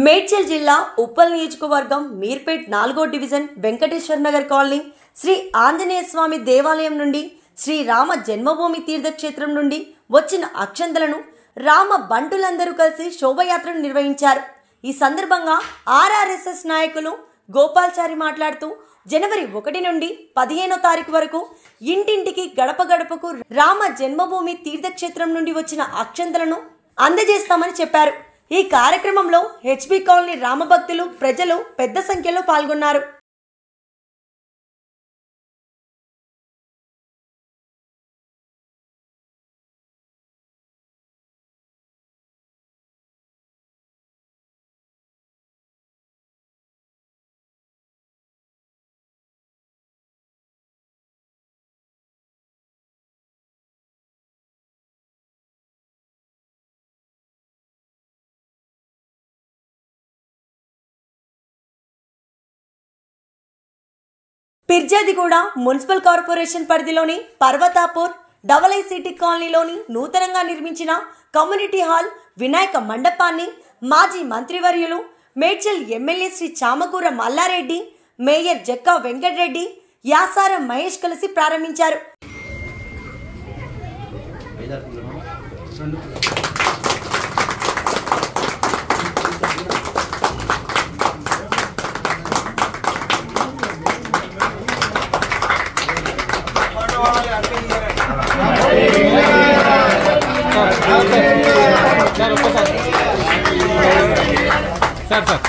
మేడ్చల్ జిల్లా ఉప్పల్ నియోజకవర్గం మీర్పేట్ నాలుగో డివిజన్ వెంకటేశ్వర్ నగర్ కాలనీ శ్రీ ఆంజనేయ స్వామి దేవాలయం నుండి శ్రీ రామ జన్మభూమి తీర్థక్షేత్రం నుండి వచ్చిన అక్షంతలను రామ బంటులందరూ కలిసి శోభయాత్రను నిర్వహించారు ఈ సందర్భంగా ఆర్ఆర్ఎస్ఎస్ నాయకులు గోపాల్చారి మాట్లాడుతూ జనవరి ఒకటి నుండి పదిహేనో తారీఖు వరకు ఇంటింటికి గడప గడపకు రామ జన్మభూమి తీర్థక్షేత్రం నుండి వచ్చిన అక్షంతలను అందజేస్తామని చెప్పారు ఈ కార్యక్రమంలో హెచ్బి కాలనీ రామభక్తులు ప్రజలు పెద్ద సంఖ్యలో పాల్గొన్నారు పిర్జాదిగూడ మున్సిపల్ కార్పొరేషన్ పరిధిలోని పర్వతాపూర్ డబల్ ఐ సిటీ కాలనీలోని నూతనంగా నిర్మించిన కమ్యూనిటీ హాల్ వినాయక మండపాన్ని మాజీ మంత్రివర్యులు మేడ్చల్ ఎమ్మెల్యే శ్రీ చామకూర మల్లారెడ్డి మేయర్ జక్కా వెంకటరెడ్డి యాసారం మహేష్ కలిసి ప్రారంభించారు సార్ సార్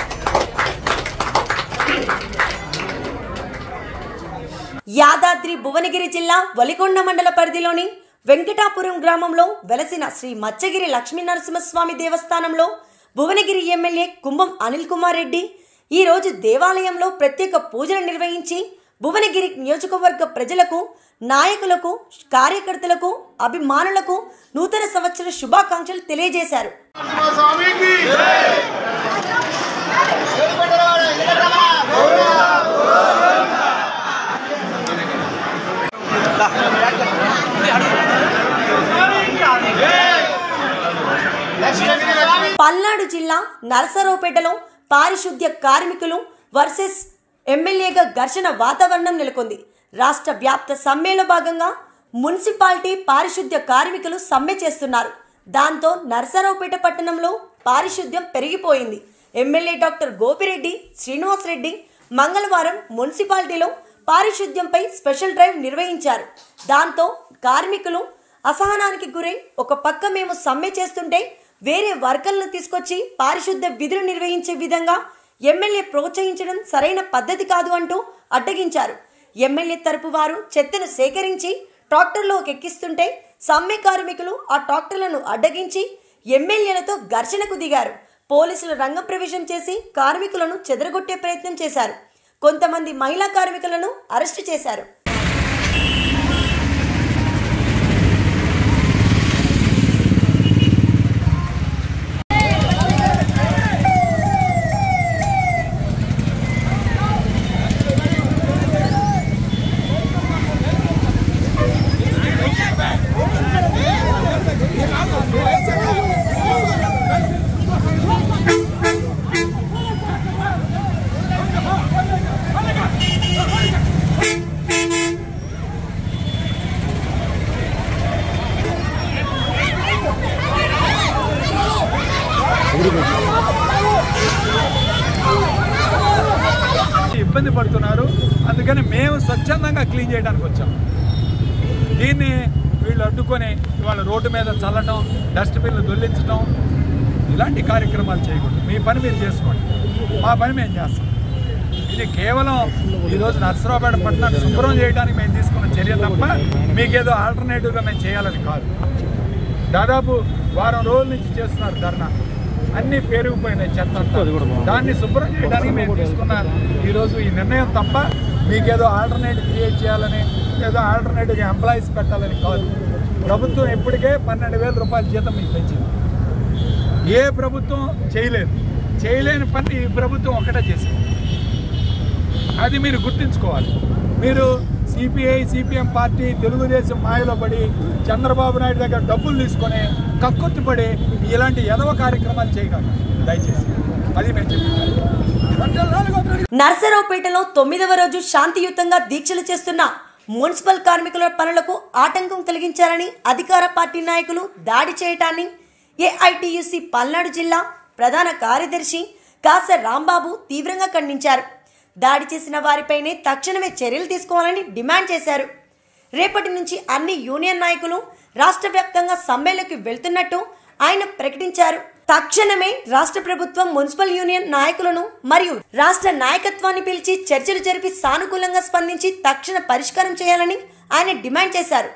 యాదాద్రి భువనగిరి జిల్లా వలికొండ మండల పరిధిలోని వెంకటాపురం గ్రామంలో వెలసిన శ్రీ మచ్చగిరి లక్ష్మీ నరసింహస్వామి దేవస్థానంలో భువనగిరి ఎమ్మెల్యే కుంభం అనిల్ కుమార్ రెడ్డి ఈ రోజు దేవాలయంలో ప్రత్యేక పూజలు నిర్వహించి భువనగిరి నియోజకవర్గ ప్రజలకు నాయకులకు కార్యకర్తలకు అభిమానులకు నూతన సంవత్సర శుభాకాంక్షలు తెలియజేశారు స్వామికి పల్నాడు జిల్లా నరసరావుపేటలో పారిశుద్ధ్య కార్మికులు వర్సెస్ ఎమ్మెల్యేగా ఘర్షణ వాతావరణం నెలకొంది రాష్ట్ర వ్యాప్త సమ్మెలో భాగంగా మున్సిపాలిటీ పారిశుద్ధ్య కార్మికులు సమ్మె చేస్తున్నారు దాంతో నరసరావుపేట పట్టణంలో పారిశుద్ధ్యం పెరిగిపోయింది ఎమ్మెల్యే డాక్టర్ గోపిరెడ్డి శ్రీనివాస్ రెడ్డి మంగళవారం మున్సిపాలిటీలో పారిశుద్ధ్యంపై స్పెషల్ డ్రైవ్ నిర్వహించారు దాంతో కార్మికులు అసహనానికి గురై ఒక పక్క మేము సమ్మె చేస్తుంటే వేరే వర్కర్లను తీసుకొచ్చి పారిశుద్ధ విధులు నిర్వహించే విధంగా ఎమ్మెల్యే ప్రోత్సహించడం సరైన పద్ధతి కాదు అంటూ అడ్డగించారు ఎమ్మెల్యే తరపు వారు చెత్తను సేకరించి ట్రాక్టర్లో ఎక్కిస్తుంటే సమ్మె కార్మికులు ఆ ట్రాక్టర్లను అడ్డగించి ఎమ్మెల్యేలతో ఘర్షణకు దిగారు పోలీసులు రంగప్రవేశం చేసి కార్మికులను చెదరగొట్టే ప్రయత్నం చేశారు కొంతమంది మహిళా కార్మికులను అరెస్టు చేశారు ఇబ్బంది పడుతున్నారు అందుకని మేము స్వచ్ఛందంగా క్లీన్ చేయడానికి వచ్చాం దీన్ని వీళ్ళు అడ్డుకొని ఇవాళ రోడ్డు మీద చల్లటం డస్ట్బిన్లు దొల్లించడం ఇలాంటి కార్యక్రమాలు చేయకూడదు మీ పని మీరు చేసుకోండి మా పని మేము చేస్తాం ఇది కేవలం ఈరోజు నర్సరావుపేట పట్టణాన్ని శుభ్రం చేయడానికి మేము తీసుకున్న చర్య తప్ప మీకేదో ఆల్టర్నేటివ్గా మేము చేయాలని కాదు దాదాపు వారం రోజుల నుంచి చేస్తున్నారు ధర్నా అన్ని పేరుకుపోయినాయి చెత్త అంతా. దాన్ని శుభ్రం చేయడానికి మేము తీసుకున్న ఈరోజు ఈ నిర్ణయం తప్ప మీకేదో ఆల్టర్నేటివ్ క్రియేట్ చేయాలని ఏదో ఆల్టర్నేటివ్ ఎంప్లాయీస్ పెట్టాలని కాదు ప్రభుత్వం ఇప్పటికే పన్నెండు వేల రూపాయల జీతం మీకు పెంచింది ఏ ప్రభుత్వం చేయలేదు చేయలేని పని ఈ ప్రభుత్వం ఒకటే చేసింది అది మీరు గుర్తుంచుకోవాలి మీరు సిపిఐ సిపిఎం పార్టీ తెలుగుదేశం మాయలో పడి చంద్రబాబు నాయుడు దగ్గర డబ్బులు తీసుకొని కక్కుర్తిపడి ఇలాంటి ఎదవ కార్యక్రమాలు చేయగలరు దయచేసి అది మేము చెప్తున్నాం నర్సరావుపేటలో తొమ్మిదవ రోజు శాంతియుతంగా దీక్షలు చేస్తున్న మున్సిపల్ కార్మికుల పనులకు ఆటంకం కలిగించారని అధికార పార్టీ నాయకులు దాడి చేయటాన్ని ఏఐటియుసి పల్నాడు జిల్లా ప్రధాన కార్యదర్శి కాస రాంబాబు తీవ్రంగా ఖండించారు దాడి చేసిన వారిపైనే తక్షణమే చర్యలు తీసుకోవాలని డిమాండ్ చేశారు రేపటి నుంచి అన్ని యూనియన్ నాయకులు రాష్ట్ర వ్యాప్తంగా సమ్మెలోకి వెళ్తున్నట్టు ఆయన ప్రకటించారు తక్షణమే రాష్ట్ర ప్రభుత్వం మున్సిపల్ యూనియన్ నాయకులను మరియు రాష్ట్ర నాయకత్వాన్ని పిలిచి చర్చలు జరిపి సానుకూలంగా స్పందించి తక్షణ పరిష్కారం చేయాలని ఆయన డిమాండ్ చేశారు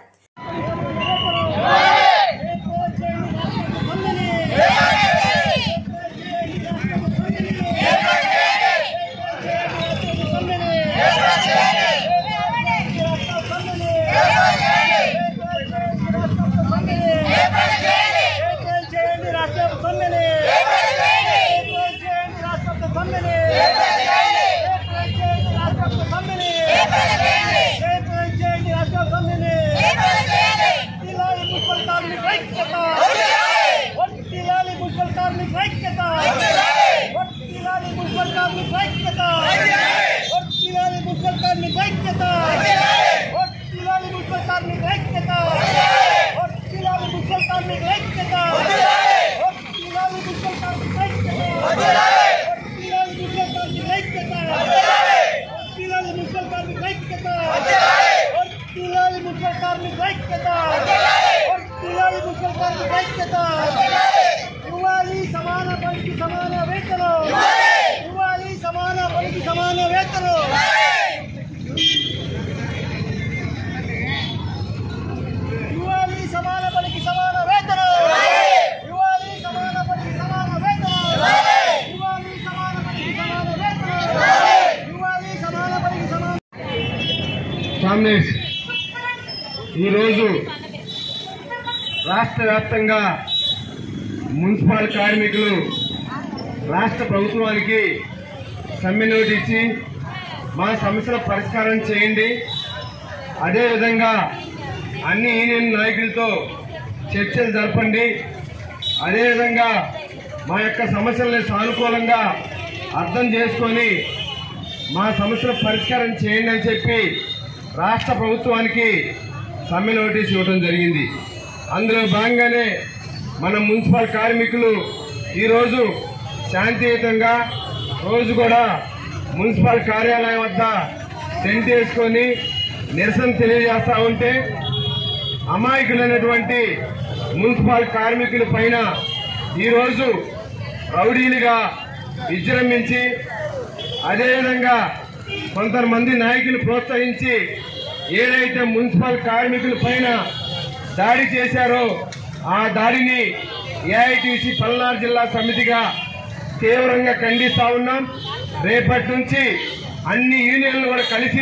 ఇవ్వాలి సమాన పనికి సమాన వేతనం ఇవ్వాలి సమాన పనికి సమాన వేతనం ఇవ్వాలి సమాన పనికి సమాన వేతనం ఇవ్వాలి సమాన పనికి సమాన వేతనం ఇవ్వాలి సమాన పనికి సమాన వేతనం ఇవ్వాలి సమాన పనికి సమాన కామ్రేడ్స్ ఈరోజు రాష్ట్ర వ్యాప్తంగా మున్సిపల్ కార్మికులు రాష్ట్ర ప్రభుత్వానికి సమ్మె నోటు ఇచ్చి మా సమస్యల పరిష్కారం చేయండి అదేవిధంగా అన్ని యూనియన్ నాయకులతో చర్చలు జరపండి అదేవిధంగా మా యొక్క సమస్యల్ని సానుకూలంగా అర్థం చేసుకొని మా సమస్యల పరిష్కారం చేయండి అని చెప్పి రాష్ట్ర ప్రభుత్వానికి సమ్మె నోటీస్ ఇవ్వడం జరిగింది అందులో భాగంగానే మన మున్సిపల్ కార్మికులు ఈరోజు శాంతియుతంగా రోజు కూడా మున్సిపల్ కార్యాలయం వద్ద టెంట్ వేసుకొని నిరసన తెలియజేస్తా ఉంటే అమాయకులైనటువంటి మున్సిపల్ కార్మికుల పైన ఈరోజు రౌడీలుగా విజృంభించి అదేవిధంగా కొంతమంది నాయకులు ప్రోత్సహించి ఏదైతే మున్సిపల్ కార్మికుల పైన దాడి చేశారో ఆ దాడిని ఏఐటీసీ పల్నాడు జిల్లా సమితిగా తీవ్రంగా ఖండిస్తా ఉన్నాం రేపటి నుంచి అన్ని యూనియన్లు కూడా కలిసి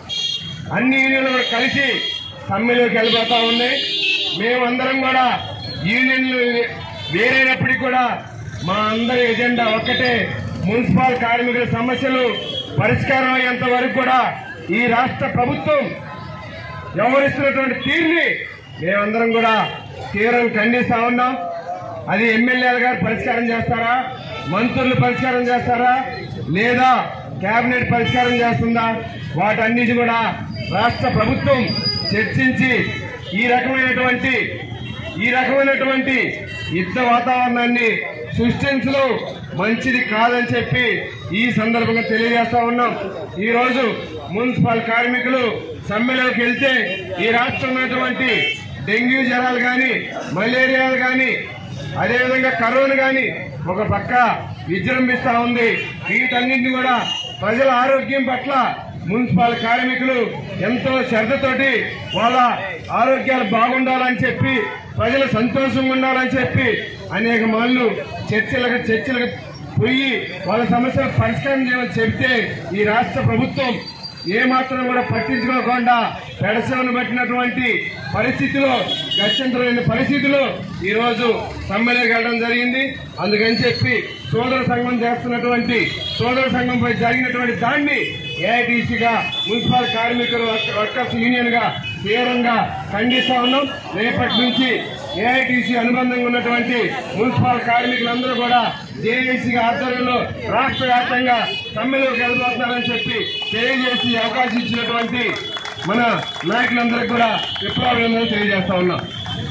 అన్ని యూనియన్లు కూడా కలిసి సమ్మెలోకి వెళ్ళిపోతా ఉన్నాయి మేమందరం కూడా యూనియన్లు వేరైనప్పటికీ కూడా మా అందరి ఎజెండా ఒక్కటే మున్సిపల్ కార్మికుల సమస్యలు పరిష్కారం అయ్యేంత వరకు కూడా ఈ రాష్ట్ర ప్రభుత్వం వ్యవహరిస్తున్నటువంటి తీరుని మేమందరం కూడా తీవ్రంగా ఖండిస్తా ఉన్నాం అది ఎమ్మెల్యేలు గారు పరిష్కారం చేస్తారా మంత్రులు పరిష్కారం చేస్తారా లేదా కేబినెట్ పరిష్కారం చేస్తుందా వాటన్నిటి కూడా రాష్ట్ర ప్రభుత్వం చర్చించి ఈ రకమైనటువంటి ఈ రకమైనటువంటి యుద్ధ వాతావరణాన్ని సృష్టించడం మంచిది కాదని చెప్పి ఈ సందర్భంగా తెలియజేస్తా ఉన్నాం ఈ రోజు మున్సిపల్ కార్మికులు సమ్మెలోకి వెళ్తే ఈ రాష్ట్రంలో ఉన్నటువంటి డెంగ్యూ జ్వరాలు కానీ మలేరియాలు కానీ అదేవిధంగా కరోనా కానీ ఒక పక్క విజృంభిస్తా ఉంది వీటన్నింటిని కూడా ప్రజల ఆరోగ్యం పట్ల మున్సిపల్ కార్మికులు ఎంతో శ్రద్ధతోటి వాళ్ళ ఆరోగ్యాలు బాగుండాలని చెప్పి ప్రజలు సంతోషంగా ఉండాలని చెప్పి అనేక మార్లు చర్చలకు చర్చలకు పోయి వాళ్ళ సమస్యలు పరిష్కారం చేయమని చెబితే ఈ రాష్ట్ర ప్రభుత్వం ఏ మాత్రం కూడా పట్టించుకోకుండా పెడసవను పెట్టినటువంటి పరిస్థితిలో గత్యంతరమైన పరిస్థితిలో ఈ రోజు సమ్మెలోకి వెళ్ళడం జరిగింది అందుకని చెప్పి సోదర సంఘం చేస్తున్నటువంటి సోదర సంఘంపై జరిగినటువంటి దాన్ని ఏఐటీసీగా మున్సిపల్ కార్మికులు వర్కర్స్ యూనియన్ గా తీవ్రంగా ఖండిస్తా ఉన్నాం రేపటి నుంచి ఏఐటీసీ అనుబంధంగా ఉన్నటువంటి మున్సిపల్ కార్మికులందరూ కూడా జేఏసీ ఆధ్వర్యంలో రాష్ట్ర వ్యాప్తంగా సమ్మెలోకి వెళ్ళిపోతున్నారని చెప్పి తెలియజేసి ఈ అవకాశం ఇచ్చినటువంటి మన నాయకులందరికీ కూడా విప్లవాభినందనలు తెలియజేస్తా ఉన్నాం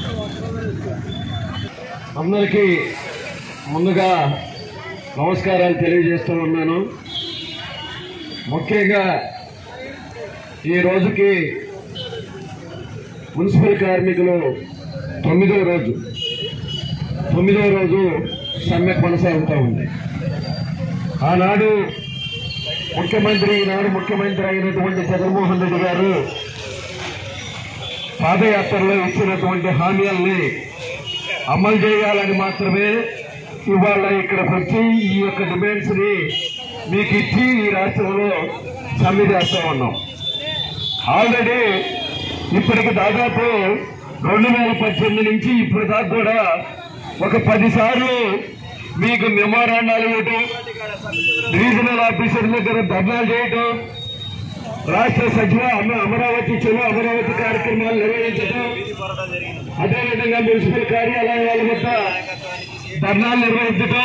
అందరికీ ముందుగా నమస్కారాలు తెలియజేస్తూ ఉన్నాను ముఖ్యంగా ఈ రోజుకి మున్సిపల్ కార్మికులు తొమ్మిదో రోజు తొమ్మిదో రోజు సమ్మె కొనసాగుతూ ఉంది ఆనాడు ముఖ్యమంత్రి ఈనాడు ముఖ్యమంత్రి అయినటువంటి జగన్మోహన్ రెడ్డి గారు పాదయాత్రలో ఇచ్చినటువంటి హామీల్ని అమలు చేయాలని మాత్రమే ఇవాళ ఇక్కడికి వచ్చి ఈ యొక్క డిమాండ్స్ ని మీకు ఇచ్చి ఈ రాష్ట్రంలో సమ్మె చేస్తా ఉన్నాం ఆల్రెడీ ఇప్పటికి దాదాపు రెండు వేల పద్దెనిమిది నుంచి ఇప్పటి దాకా కూడా ఒక పది సార్లు మీకు మెమోరాండాలు ఇవ్వటం రీజనల్ ఆఫీసర్ దగ్గర ధర్నాలు చేయటం రాష్ట్ర సచివ అమ- అమరావతి చెలో అమరావతి కార్యక్రమాలు నిర్వహించడం అదేవిధంగా మున్సిపల్ కార్యాలయాల వద్ద ధర్నాలు నిర్వహించడం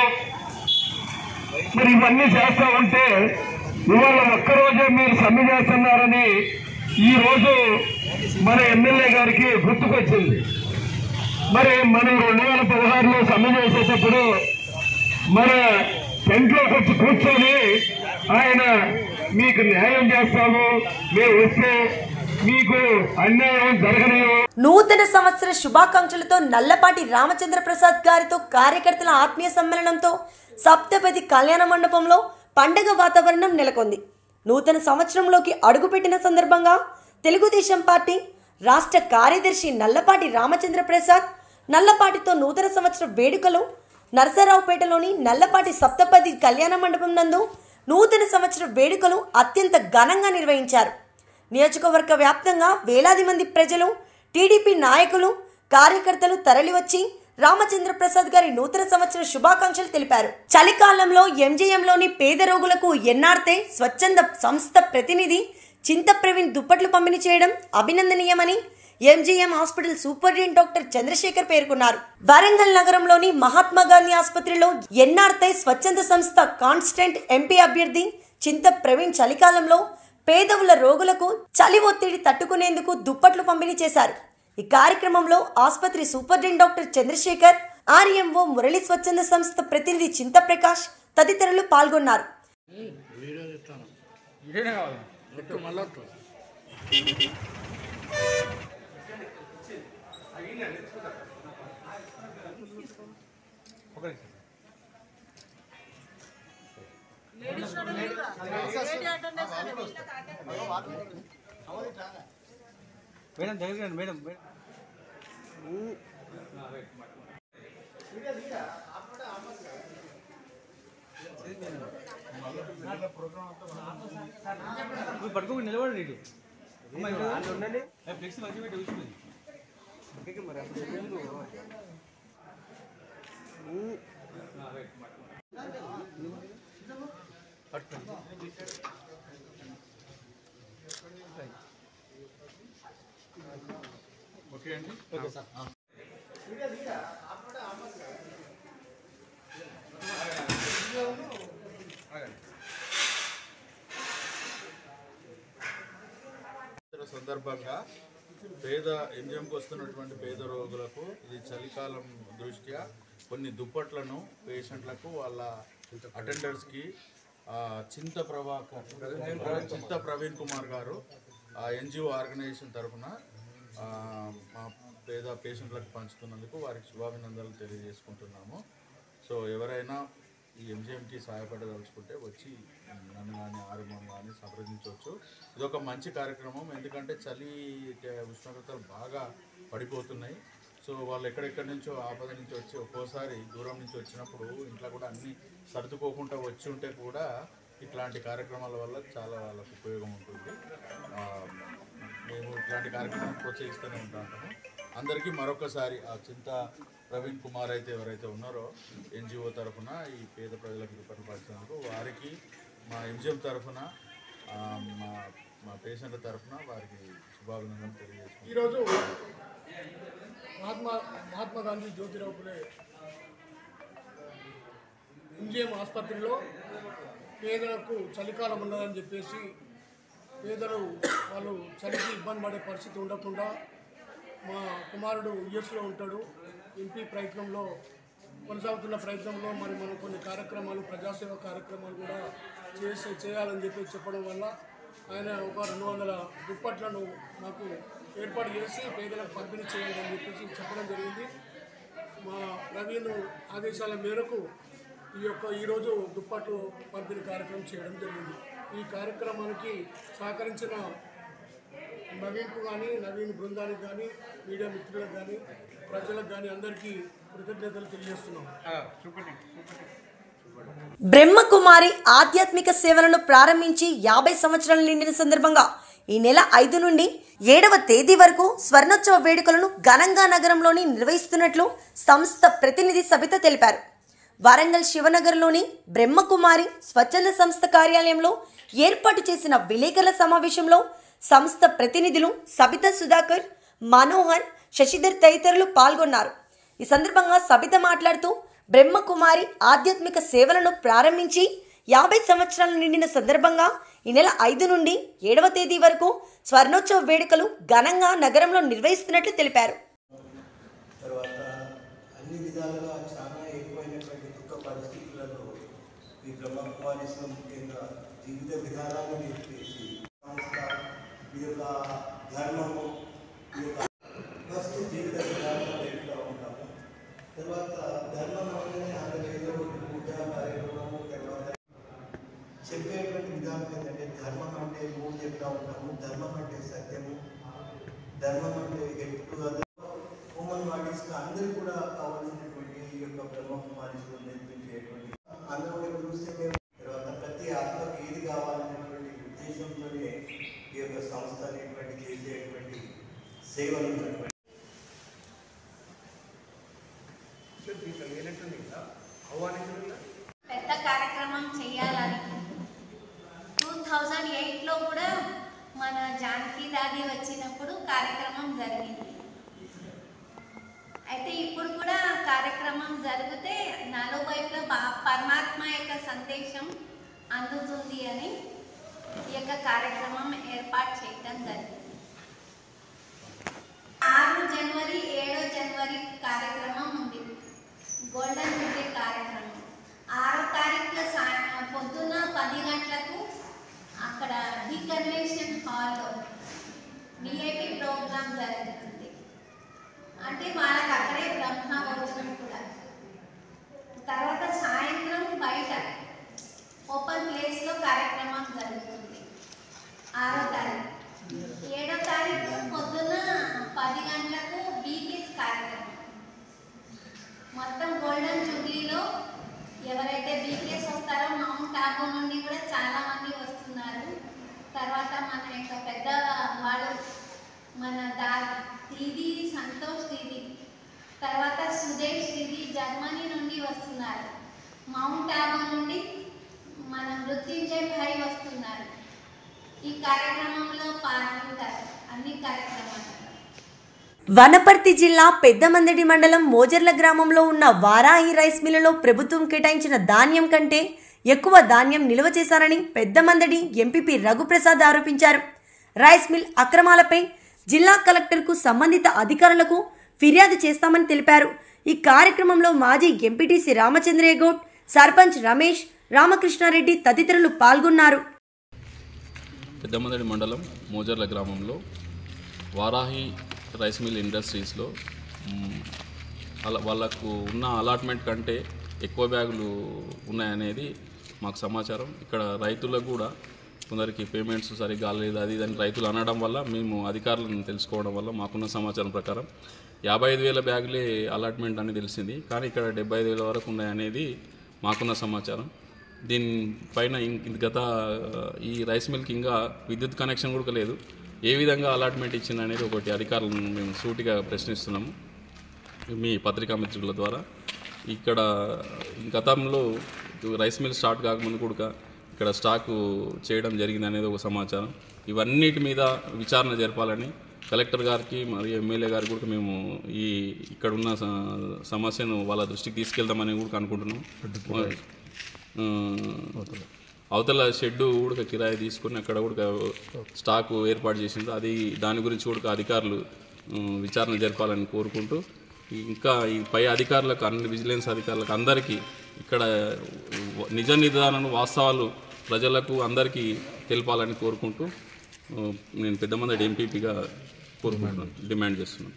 మరి ఇవన్నీ చేస్తా ఉంటే ఇవాళ ఒక్కరోజే మీరు సమ్మె చేస్తున్నారని ఈ రోజు మన ఎమ్మెల్యే గారికి గుర్తుకొచ్చింది మరి మనం రెండు వేల పదహారులో సమ్మె చేసేటప్పుడు మన టెంట్లోకి వచ్చి కూర్చొని ఆయన మీకు న్యాయం చేస్తాము మేము వస్తే మీకు అన్యాయం జరగనివ్వం నూతన సంవత్సర శుభాకాంక్షలతో నల్లపాటి రామచంద్ర ప్రసాద్ గారితో కార్యకర్తల ఆత్మీయ సమ్మేళనంతో సప్తపది కళ్యాణ మండపంలో పండగ వాతావరణం నెలకొంది నూతన సంవత్సరంలోకి అడుగుపెట్టిన సందర్భంగా తెలుగుదేశం పార్టీ రాష్ట్ర కార్యదర్శి నల్లపాటి రామచంద్ర ప్రసాద్ నల్లపాటితో నూతన సంవత్సర వేడుకలు నరసరావుపేటలోని నల్లపాటి సప్తపది కళ్యాణ మండపం నందు నూతన సంవత్సర వేడుకలు అత్యంత ఘనంగా నిర్వహించారు నియోజకవర్గ వ్యాప్తంగా వేలాది మంది ప్రజలు టీడీపీ నాయకులు కార్యకర్తలు తరలివచ్చి రామచంద్ర ప్రసాద్ గారి నూతన సంవత్సర శుభాకాంక్షలు తెలిపారు చలికాలంలో ఎంజీఎంలోని పేద రోగులకు ఎన్ఆర్తే స్వచ్ఛంద సంస్థ ప్రతినిధి చింత ప్రవీణ్ దుప్పట్లు పంపిణీ చేయడం అభినందనీయమని MGM hospital superintendent doctor Chandrashekar పేర్కొన్నారు వరంగల్ నగరంలోని మహాత్మా గాంధీ ఆసుపత్రిలో ఎన్ఆర్తై స్వచ్ఛంద సంస్థ కాన్స్టెంట్ ఎంపీ అభ్యర్థి చింత ప్రవీణ్ చలికాలంలో పేదవుల రోగులకు చలి ఒత్తిడి తట్టుకునేందుకు దుప్పట్లు పంపిణీ చేశారు ఈ కార్యక్రమంలో ఆసుపత్రి superintendent doctor Chandrashekar RMO Murali స్వచ్ఛంద సంస్థ ప్రతినిధి చింత ప్రకాష్ తదితరులు పాల్గొన్నారు ఇదేనే కావాలి ఒక నిమిషం. మేడం దగ్గరికి రండి మేడం మేడం నువ్వు పట్టుకోకుండా నిలబడి ఇటు ఫ్లెక్స్ మంచి పెట్టి కూర్చుంది ఓకే అండి ఓకే సార్ సంవత్సర సందర్భంగా పేద ఎంజిఎంకి వస్తున్నటువంటి పేద రోగులకు ఇది చలికాలం దృష్ట్యా కొన్ని దుప్పట్లను పేషెంట్లకు వాళ్ళ అటెండర్స్కి ఆ, చింత ప్రభాకర్ చింత ప్రవీణ్ కుమార్ గారు ఎన్జిఓ ఆర్గనైజేషన్ తరఫున ఆ, మా పేద పేషెంట్లకు పంచుతున్నందుకు వారికి శుభాభినందనలు తెలియజేసుకుంటున్నాము సో ఎవరైనా ఈ ఎంజిఎంకి సహాయపడదలుచుకుంటే వచ్చి నన్ను కానీ ఆరంభం కానీ సంప్రదించవచ్చు ఇది ఒక మంచి కార్యక్రమం ఎందుకంటే చలి టే- ఉష్ణోగ్రతలు బాగా పడిపోతున్నాయి సో వాళ్ళు ఎక్కడెక్కడి నుంచో ఆపద నుంచి వచ్చి ఒక్కోసారి దూరం నుంచి వచ్చినప్పుడు ఇంట్లో కూడా అన్ని సర్దుకోకుండా వచ్చి ఉంటే కూడా ఇట్లాంటి కార్యక్రమాల వల్ల చాలా వాళ్ళకు ఉపయోగం ఉంటుంది ఆ, మేము ఇట్లాంటి కార్యక్రమాలు ప్రోత్సహిస్తూనే ఉంటాము అందరికీ మరొకసారి ఆ చింత ప్రవీణ్ కుమార్ అయితే ఎవరైతే ఉన్నారో ఎన్జిఓ తరఫున ఈ పేద ప్రజలకు దుప్పట్లు వారికి మా ఎంజిఎం తరఫున ఆ, మా మా పేషెంట్ల తరఫున వారికి శుభాభినందనలు తెలియజేసుకుంటాం ఈరోజు మహాత్మా మహాత్మా గాంధీ జ్యోతిరావు పులే ఎంజిఎం ఆసుపత్రిలో పేదలకు చలికాలం ఉన్నదని చెప్పేసి పేదలు వాళ్ళు చలికి ఇబ్బంది పడే పరిస్థితి ఉండకుండా మా కుమారుడు యుఎస్లో ఉంటాడు ఎంపీ ప్రయత్నంలో కొనసాగుతున్న ప్రయత్నంలో మరి మనం కొన్ని కార్యక్రమాలు ప్రజాసేవ కార్యక్రమాలు కూడా చేసి చేయాలని చెప్పి చెప్పడం వల్ల ఆయన ఒక రెండు వందల దుప్పట్లను మాకు ఏర్పాటు చేసి పేదలకు పంపిణీ చేయాలి అని చెప్పేసి చెప్పడం జరిగింది మా ప్రవీణ్ ఆదేశాల మేరకు ఈ యొక్క ఈరోజు దుప్పట్లు పంపిణీ కార్యక్రమం చేయడం జరిగింది ఈ కార్యక్రమానికి సహకరించిన నవీన్కు కానీ నవీన్ బృందానికి కానీ మీడియా మిత్రులకు కానీ ప్రజలకు కానీ అందరికీ కృతజ్ఞతలు తెలియజేస్తున్నాం బ్రహ్మకుమారి ఆధ్యాత్మిక సేవలను ప్రారంభించి యాభై సంవత్సరాలు నిండిన సందర్భంగా ఈ నెల ఐదు నుండి ఏడవ తేదీ వరకు స్వర్ణోత్సవ వేడుకలను ఘనంగా నగరంలోని నిర్వహిస్తున్నట్లు సంస్థ ప్రతినిధి సబిత తెలిపారు వరంగల్ శివనగర్లోని బ్రహ్మకుమారి స్వచ్ఛంద సంస్థ కార్యాలయంలో ఏర్పాటు చేసిన విలేకరుల సమావేశంలో సంస్థ ప్రతినిధులు సబిత సుధాకర్ మనోహర్ శశిధర్ తదితరులు పాల్గొన్నారు ఈ సందర్భంగా సబిత మాట్లాడుతూ బ్రహ్మకుమారి ఆధ్యాత్మిక సేవలను ప్రారంభించి యాభై సంవత్సరాలు నిండిన సందర్భంగా ఈ నెల ఐదు నుండి ఏడవ తేదీ వరకు స్వర్ణోత్సవ వేడుకలు ఘనంగా నగరంలో నిర్వహిస్తున్నట్లు తెలిపారు తర్వాత అన్ని విధాలుగా చాలా ఎక్కువైనటువంటి దుఃఖ పరిస్థితులలో ఈ బ్రహ్మకుమారిస్లో ముఖ్యంగా జీవిత విధానాన్ని నేర్పేసి సంస్థ ఈ యొక్క ధర్మము ఈ యొక్క ఫస్ట్ జీవిత విధానం నేర్పుతూ ఉంటాము తర్వాత ధర్మం అనగానే అందులో ఏదో ఒకటి పూజ కార్యక్రమము తర్వాత చెప్పేటువంటి విధానం ఏంటంటే ధర్మం అంటే మూడు చెప్తా ఉంటాము ధర్మం అంటే సత్యము ధర్మం అంటే ఎప్పుడు హ్యూమన్ బాడీస్ అందరూ కూడా కావాల్సినటువంటి ఈ యొక్క బ్రహ్మ కుమారీస్లో నేర్పించేటువంటి అందరూ కూడా చూస్తే మేము తర్వాత ప్రతి ఆత్మకి ఏది కావాలనేటువంటి ఉద్దేశంతోనే ఈ యొక్క సంస్థ అనేటువంటి చేసేటువంటి సేవలు ఉన్నటువంటి పెద్ద కార్యక్రమం చేయాలని టూ థౌజండ్ ఎయిట్లో కూడా మన జానకి దాది వచ్చినప్పుడు కార్యక్రమం జరిగింది అయితే ఇప్పుడు కూడా కార్యక్రమం జరిగితే నాలుగు వైపులా బా పరమాత్మ యొక్క సందేశం అందుతుంది అని ఈ యొక్క కార్యక్రమం ఏర్పాటు చేయడం జరిగింది ఆరు జనవరి ఏడో జనవరి కార్యక్రమం ఉంది గోల్డెన్ జూబ్లీ కార్యక్రమం ఆరో తారీఖు సాయం పొద్దున్న పది గంటలకు అక్కడ డి కన్వెన్షన్ హాల్లో విఐపి ప్రోగ్రామ్ జరుగుతుంది అంటే వాళ్ళకి అక్కడే బ్రహ్మ భోజనం కూడా తర్వాత సాయంత్రం బయట ఓపెన్ ప్లేస్లో కార్యక్రమం జరుగుతుంది ఆరో తారీఖు ఏడో తారీఖు పొద్దున్న పది గంటలకు బీపీస్ కార్యక్రమం మొత్తం గోల్డెన్ జూబ్లీలో ఎవరైతే బీపీఎస్ వస్తారో మౌంట్ ఆబు నుండి కూడా చాలా మంది వస్తున్నారు తర్వాత మన యొక్క పెద్ద వాళ్ళు మన దా దీది సంతోష్ దీది తర్వాత సుదేష్ దీది జర్మనీ నుండి వస్తున్నారు మౌంట్ ఆబు నుండి మన మృత్యుంజయ్ భాయ్ వస్తున్నారు ఈ కార్యక్రమంలో పాల్గొంటారు అన్ని కార్యక్రమాలు వనపర్తి జిల్లా పెద్దమందడి మండలం మోజర్ల గ్రామంలో ఉన్న వారాహి రైస్ మిల్లులో ప్రభుత్వం కేటాయించిన ధాన్యం కంటే ఎక్కువ ధాన్యం నిల్వ చేశారని పెద్దమందడి ఎంపీపీ రఘుప్రసాద్ ఆరోపించారు రైస్ మిల్ అక్రమాలపై జిల్లా కలెక్టర్కు సంబంధిత అధికారులకు ఫిర్యాదు చేస్తామని తెలిపారు ఈ కార్యక్రమంలో మాజీ ఎంపీటీసీ రామచంద్రయ్య గౌడ్ సర్పంచ్ రమేష్ రామకృష్ణారెడ్డి తదితరులు పాల్గొన్నారు పెద్దమందడి మండలం మోజర్ల గ్రామంలో వారాహి రైస్ మిల్ ఇండస్ట్రీస్లో మ్, అలా వాళ్ళకు ఉన్న అలాట్మెంట్ కంటే ఎక్కువ బ్యాగులు ఉన్నాయనేది మాకు సమాచారం ఇక్కడ రైతులకు కూడా కొందరికి పేమెంట్స్ సరిగ్గా కాలేదు అది ఇది అని రైతులు అనడం వల్ల మేము అధికారులను తెలుసుకోవడం వల్ల మాకున్న సమాచారం ప్రకారం యాభై ఐదు వేల బ్యాగులే అలాట్మెంట్ అని తెలిసింది కానీ ఇక్కడ డెబ్బై ఐదు వేల వరకు ఉన్నాయనేది మాకున్న సమాచారం దీనిపైన ఇం- గత ఈ రైస్ మిల్కి ఇంకా విద్యుత్ కనెక్షన్ కూడా లేదు ఏ విధంగా అలాట్మెంట్ ఇచ్చింది అనేది ఒకటి అధికారులను మేము సూటిగా ప్రశ్నిస్తున్నాము మీ పత్రికా మిత్రుల ద్వారా ఇక్కడ గతంలో రైస్ మిల్ స్టార్ట్ కాకముందు కూడా ఇక్కడ స్టాక్ చేయడం జరిగింది అనేది ఒక సమాచారం ఇవన్నిటి మీద విచారణ జరపాలని కలెక్టర్ గారికి మరియు ఎమ్మెల్యే గారికి కూడా మేము ఈ ఇక్కడ ఉన్న స- సమస్యను వాళ్ళ దృష్టికి తీసుకెళ్దామని కూడా అనుకుంటున్నాం ఆ, అవతల షెడ్డు కూడా కిరాయి తీసుకొని అక్కడ కూడా స్టాక్ ఏర్పాటు చేసింది అది దాని గురించి కూడా అధికారులు ఆ, విచారణ జరపాలని కోరుకుంటూ ఇంకా ఈ పై అధికారులకు అన్ని విజిలెన్స్ అధికారులకు అందరికీ ఇక్కడ నిజ నిర్ధారణ వాస్తవాలు ప్రజలకు అందరికీ తెలపాలని కోరుకుంటూ ఆ, నేను పెద్దమంది ఎంపీపీగా కోరుకుంటున్నాను డిమాండ్ చేస్తున్నాను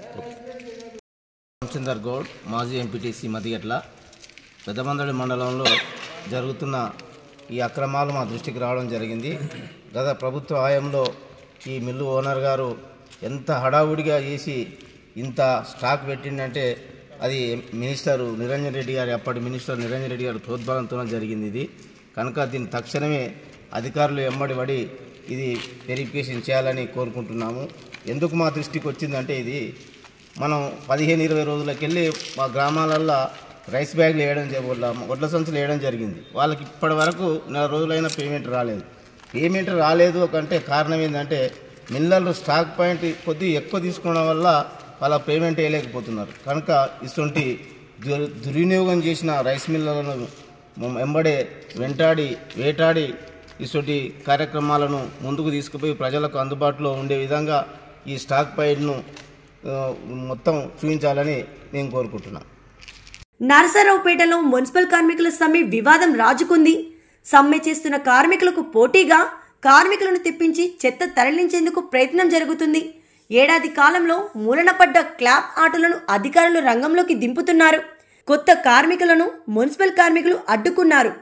రామచందర్ గౌడ్ మాజీ ఎంపీటీసీ మదిగట్ల పెద్దమందడి మండలంలో జరుగుతున్న ఈ అక్రమాలు మా దృష్టికి రావడం జరిగింది గత ప్రభుత్వ హయాంలో ఈ మిల్లు ఓనర్ గారు ఎంత హడావుడిగా చేసి ఇంత స్టాక్ పెట్టిండంటే అది మినిస్టర్ నిరంజన్ రెడ్డి గారి అప్పటి మినిస్టర్ నిరంజన్ రెడ్డి గారి ప్రోద్బలంతో జరిగింది ఇది కనుక దీన్ని తక్షణమే అధికారులు ఎమ్మడి పడి ఇది వెరిఫికేషన్ చేయాలని కోరుకుంటున్నాము ఎందుకు మా దృష్టికి వచ్చిందంటే ఇది మనం పదిహేను ఇరవై రోజులకెళ్ళి మా గ్రామాలల్లో రైస్ బ్యాగ్లు వేయడం జ- వడ్ల వడ్ల సంచులు వేయడం జరిగింది వాళ్ళకి ఇప్పటి వరకు నెల రోజులైనా పేమెంట్ రాలేదు పేమెంట్ రాలేదు అంటే కారణం ఏంటంటే మిల్లర్లు స్టాక్ పాయింట్ కొద్దిగా ఎక్కువ తీసుకోవడం వల్ల వాళ్ళ పేమెంట్ వేయలేకపోతున్నారు కనుక ఇటువంటి దుర్ దుర్వినియోగం చేసిన రైస్ మిల్లర్లను మ- వెంబడే వెంటాడి వేటాడి ఇటువంటి కార్యక్రమాలను ముందుకు తీసుకుపోయి ప్రజలకు అందుబాటులో ఉండే విధంగా ఈ స్టాక్ పాయింట్ను ఆ, మొత్తం చూపించాలని నేను కోరుకుంటున్నాను నరసరావుపేటలో మున్సిపల్ కార్మికుల సమ్మె వివాదం రాజుకుంది సమ్మె చేస్తున్న కార్మికులకు పోటీగా కార్మికులను తెప్పించి చెత్త తరలించేందుకు ప్రయత్నం జరుగుతుంది ఏడాది కాలంలో మూలన పడ్డ క్లాప్ ఆటోలను అధికారులు రంగంలోకి దింపుతున్నారు కొత్త కార్మికులను మున్సిపల్ కార్మికులు అడ్డుకున్నారు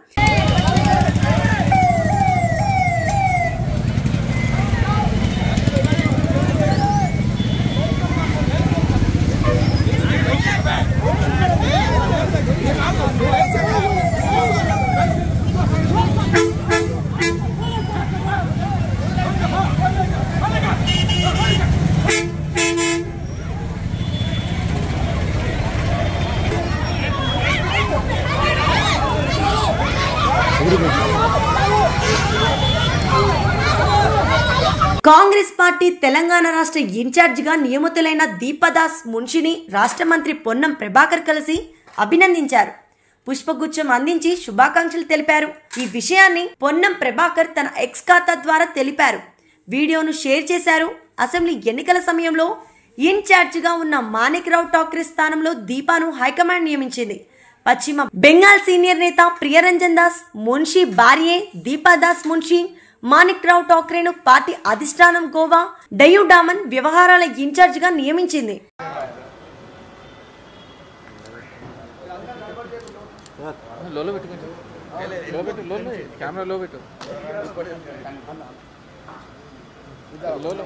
కాంగ్రెస్ పార్టీ తెలంగాణ రాష్ట్ర ఇన్ఛార్జిగా నియమితులైన దీపదాస్ మున్షిని రాష్ట్ర మంత్రి పొన్నం ప్రభాకర్ కలిసి అభినందించారు పుష్పగుచ్చం అందించి శుభాకాంక్షలు తెలిపారు ఈ విషయాన్ని పొన్నం ప్రభాకర్ తన ఎక్స్ ఖాతా ద్వారా తెలిపారు వీడియోను షేర్ చేశారు అసెంబ్లీ ఎన్నికల సమయంలో ఇన్ఛార్జిగా ఉన్న మాణిక్రావు ఠాక్రే స్థానంలో దీపాను హైకమాండ్ నియమించింది పశ్చిమ బెంగాల్ సీనియర్ నేత ప్రియరంజన్ దాస్ మున్షి భార్యే దీపాదాస్ మున్షి మాణిక్ రావు ఠాక్రేను పార్టీ అధిష్టానం గోవా డయు డామన్ వ్యవహారాల ఇన్ఛార్జిగా నియమించింది లోలో పెట్టు కొంచెం లో పెట్టు లో కెమెరా లో పెట్టు లోలో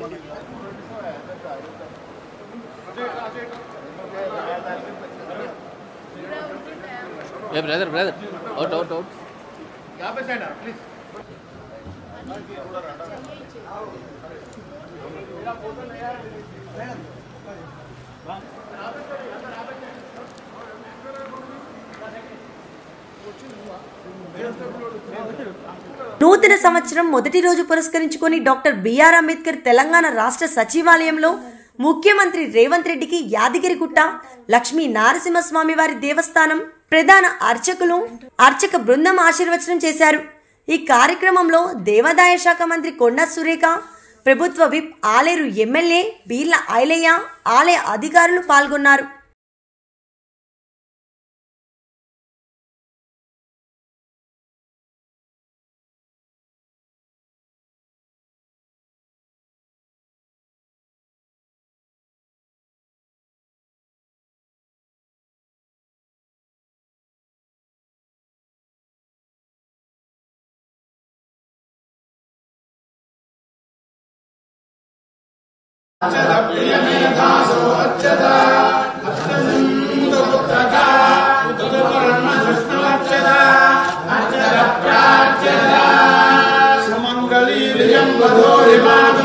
ఏ brother brother out out out నూతన సంవత్సరం మొదటి రోజు పురస్కరించుకొని డాక్టర్ బిఆర్ అంబేద్కర్ తెలంగాణ రాష్ట్ర సచివాలయంలో ముఖ్యమంత్రి రేవంత్ రెడ్డికి యాదగిరిగుట్ట లక్ష్మీ నారసింహస్వామి వారి దేవస్థానం ప్రధాన అర్చకులు అర్చక బృందం ఆశీర్వచనం చేశారు ఈ కార్యక్రమంలో దేవాదాయ శాఖ మంత్రి కొండా సురేఖ ప్రభుత్వ విప్ ఆలేరు ఎమ్మెల్యే బీర్ల ఐలయ్య ఆలయ అధికారులు పాల్గొన్నారు సుమంగళీ వధోరిమాధ